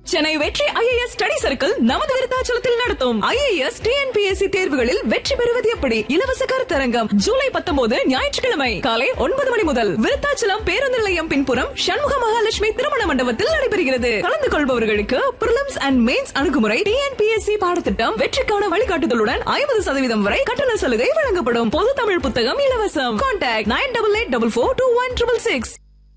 சென்னை வெற்றி IAS study circle நமது விருத்தாச்சலத்தில் நடத்தும் ஐஏஎஸ் டிஎன்பிஎஸ்சி தேர்வுகளில் வெற்றி பெறுவது எப்படி இலவச கருத்தரங்கம் ஜூலை பத்தொன்பது ஞாயிற்றுக்கிழமை காலை ஒன்பது மணி முதல் விருத்தாச்சலம் பேருந்து நிலையம் பின்புறம் சண்முக மகாலட்சுமி திருமண மண்டபத்தில் நடைபெறுகிறது கலந்து கொள்பவர்களுக்கு பிரிலிம்ஸ் அண்ட் மெயின்ஸ் அணுகுமுறை டிஎன்பிஎஸ்சி பாடத்திட்டம் வெற்றிக்கான வழிகாட்டுதலுடன் ஐம்பது சதவீதம் வரை கட்டண சலுகை வழங்கப்படும் பொது தமிழ் புத்தகம் இலவசம் contact nine double eight double four two one triple six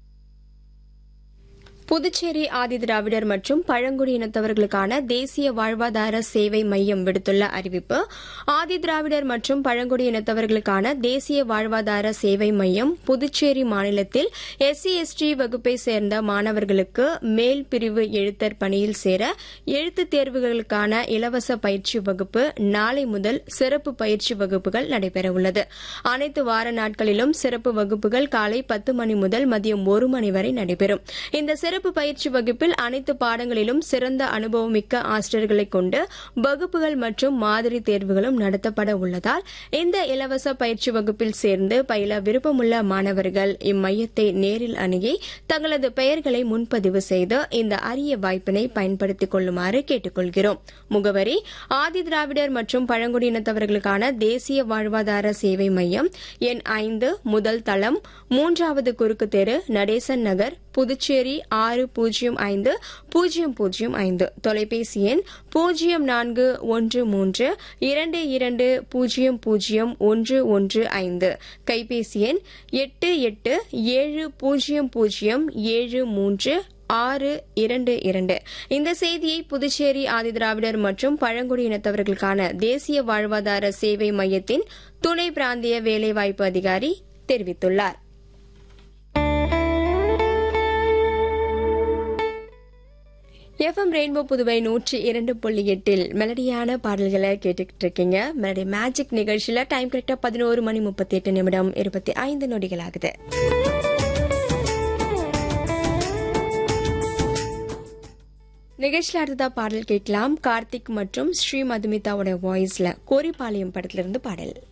Puducherry ஆதிதிராவிடர் மற்றும் பழங்குடியினத்தவர்களுக்கான தேசிய வாழ்வாதார சேவை மையம் விடுத்துள்ள அறிவிப்பு ஆதிதிராவிடர் மற்றும் பழங்குடியினத்தவர்களுக்கான தேசிய வாழ்வாதார சேவை மையம் புதுச்சேரி மாநிலத்தில் எஸ்சி எஸ்டி வகுப்பை சேர்ந்த மாணவர்களுக்கு மேல் பிரிவு எழுத்தர் பணியில் சேர எழுத்துத் தேர்வுகளுக்கான இலவச பயிற்சி வகுப்பு நாளை முதல் சிறப்பு பயிற்சி வகுப்புகள் நடைபெறவுள்ளது அனைத்து வார நாட்களிலும் சிறப்பு வகுப்புகள் காலை பத்து மணி முதல் மதியம் ஒரு மணி வரை நடைபெறும் இந்த சிறப்பு பயிற்சி வகுப்பில் அனைத்து பாடங்களிலும் சிறந்த அனுபவமிக்க ஆசிரியர்களை கொண்டு வகுப்புகள் மற்றும் மாதிரி தேர்வுகளும் நடத்தப்பட உள்ளதால் இந்த இலவச பயிற்சி வகுப்பில் சேர்ந்து பயில விருப்பமுள்ள மாணவர்கள் இம்மையத்தை நேரில் அணுகி தங்களது பெயர்களை முன்பதிவு செய்து இந்த அரிய வாய்ப்பினை பயன்படுத்திக் கொள்ளுமாறு கேட்டுக்கொள்கிறோம் முகவரி ஆதி திராவிடர் மற்றும் பழங்குடியினத்தவர்களுக்கான தேசிய வாழ்வாதார சேவை மையம் எண் ஐந்து முதல் தளம் மூன்றாவது குறுக்கு தெரு நடேசன் நகர் புதுச்சேரி ஆறு பூஜ்ஜியம் ஐந்து பூஜ்ஜியம் பூஜ்ஜியம் ஐந்து தொலைபேசி எண் பூஜ்ஜியம் நான்கு ஒன்று மூன்று இரண்டு இரண்டு பூஜ்ஜியம் பூஜ்ஜியம் ஒன்று ஒன்று ஐந்து கைபேசி எண் எட்டு எட்டு ஏழு பூஜ்ஜியம் பூஜ்ஜியம் ஏழு மூன்று ஆறு இரண்டு இரண்டு இந்த செய்தியை புதுச்சேரி ஆதிதிராவிடர் மற்றும் பழங்குடியினத்தவர்களுக்கான தேசிய வாழ்வாதார சேவை மையத்தின் துணை பிராந்திய வேலைவாய்ப்பு அதிகாரி தெரிவித்துள்ளார் எஃப்எம் ரெயின்போ புதுவை நூற்றி இரண்டு புள்ளி எட்டில் மெலடியான பாடல்களை கேட்டுக்கிட்டு இருக்கீங்க மெலடி மேஜிக் நிகழ்ச்சியில டைம் கரெக்டா பதினோரு மணி முப்பத்தி எட்டு நிமிடம் இருபத்தி ஐந்து நொடிகள் ஆகுது நிகழ்ச்சியில் அடுத்ததா பாடல் கேட்கலாம் கார்த்திக் மற்றும் ஸ்ரீ மதுமிதாவோட வாய்ஸ்ல கோரிப்பாளையம் படத்திலிருந்து பாடல்